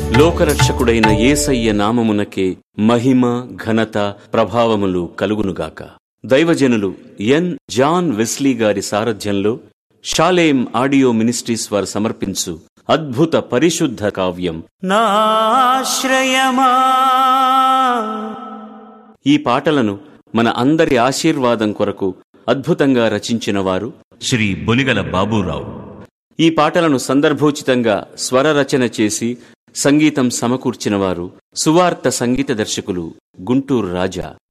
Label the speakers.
Speaker 1: లోకరక్షకుడైన యేసయ్య నామమునకే మహిమ ఘనత ప్రభావములు కలుగునుగాక దైవజనులు ఎన్ జాన్ వెస్లీ గారి సారథ్యంలో షాలేం ఆడియో మినిస్ట్రీస్ వారు సమర్పించు అద్భుత పరిశుద్ధ కావ్యం
Speaker 2: నాశ్రయమా
Speaker 1: ఈ పాటలను మన అందరి ఆశీర్వాదం కొరకు అద్భుతంగా రచించిన వారు
Speaker 2: శ్రీ బొలిగల బాబూరావు
Speaker 1: ఈ పాటలను సందర్భోచితంగా స్వర రచన చేసి సంగీతం సమకూర్చిన వారు సువార్త సంగీత దర్శకులు గుంటూరు రాజా